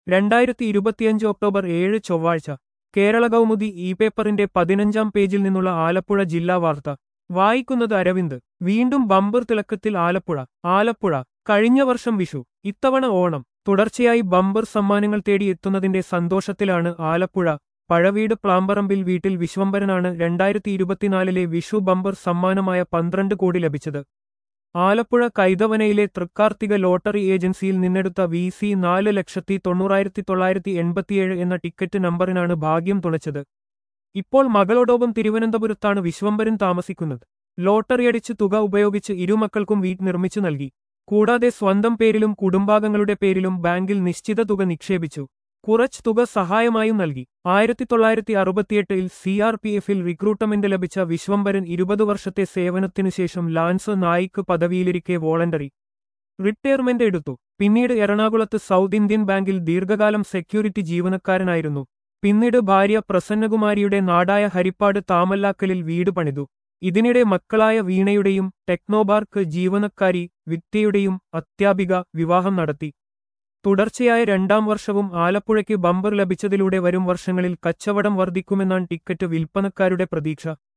രണ്ടായിരത്തി ഇരുപത്തിയഞ്ച് ഒക്ടോബർ ഏഴ് ചൊവ്വാഴ്ച കേരള കൗമുദി ഇ പേപ്പറിന്റെ പതിനഞ്ചാം പേജിൽ നിന്നുള്ള ആലപ്പുഴ ജില്ലാ വാർത്ത വായിക്കുന്നത് അരവിന്ദ് വീണ്ടും ബമ്പർ തിളക്കത്തിൽ ആലപ്പുഴ ആലപ്പുഴ കഴിഞ്ഞ വർഷം വിഷു ഇത്തവണ ഓണം തുടർച്ചയായി ബമ്പർ സമ്മാനങ്ങൾ തേടി എത്തുന്നതിന്റെ സന്തോഷത്തിലാണ് ആലപ്പുഴ പഴവീട് പ്ലാമ്പറമ്പിൽ വീട്ടിൽ വിശ്വംഭരനാണ് രണ്ടായിരത്തി ഇരുപത്തിനാലിലെ വിഷു ബമ്പർ സമ്മാനമായ പന്ത്രണ്ട് കോടി ലഭിച്ചത് ആലപ്പുഴ കൈതവനയിലെ തൃക്കാർത്തിക ലോട്ടറി ഏജൻസിയിൽ നിന്നെടുത്ത വി സി നാല് ലക്ഷത്തി തൊണ്ണൂറായിരത്തി തൊള്ളായിരത്തി എൺപത്തിയേഴ് എന്ന ടിക്കറ്റ് നമ്പറിനാണ് ഭാഗ്യം തുണച്ചത് ഇപ്പോൾ മകളോടൊപ്പം തിരുവനന്തപുരത്താണ് വിശ്വംഭരൻ താമസിക്കുന്നത് ലോട്ടറി അടിച്ച് തുക ഉപയോഗിച്ച് ഇരുമക്കൾക്കും വീട് നിർമ്മിച്ചു നൽകി കൂടാതെ സ്വന്തം പേരിലും കുടുംബാംഗങ്ങളുടെ പേരിലും ബാങ്കിൽ നിശ്ചിത തുക നിക്ഷേപിച്ചു കുറച്ച് തുക സഹായമായും നൽകി ആയിരത്തി തൊള്ളായിരത്തി അറുപത്തിയെട്ടിൽ സി ആർ പി എഫിൽ റിക്രൂട്ട്മെന്റ് ലഭിച്ച വിശ്വംഭരൻ ഇരുപത് വർഷത്തെ സേവനത്തിനു ശേഷം ലാൻസ് നായിക് പദവിയിലിരിക്കെ വോളണ്ടറി റിട്ടയർമെന്റ് എടുത്തു പിന്നീട് എറണാകുളത്ത് സൗത്ത് ഇന്ത്യൻ ബാങ്കിൽ ദീർഘകാലം സെക്യൂരിറ്റി ജീവനക്കാരനായിരുന്നു പിന്നീട് ഭാര്യ പ്രസന്നകുമാരിയുടെ നാടായ ഹരിപ്പാട് താമല്ലാക്കലിൽ വീട് പണിതു ഇതിനിടെ മക്കളായ വീണയുടെയും ടെക്നോബാർക്ക് ജീവനക്കാരി വിദ്യയുടെയും അത്യാപിക വിവാഹം നടത്തി തുടർച്ചയായ രണ്ടാം വർഷവും ആലപ്പുഴയ്ക്ക് ബമ്പർ ലഭിച്ചതിലൂടെ വരും വർഷങ്ങളിൽ കച്ചവടം വർദ്ധിക്കുമെന്നാണ് ടിക്കറ്റ് വിൽപ്പനക്കാരുടെ പ്രതീക്ഷ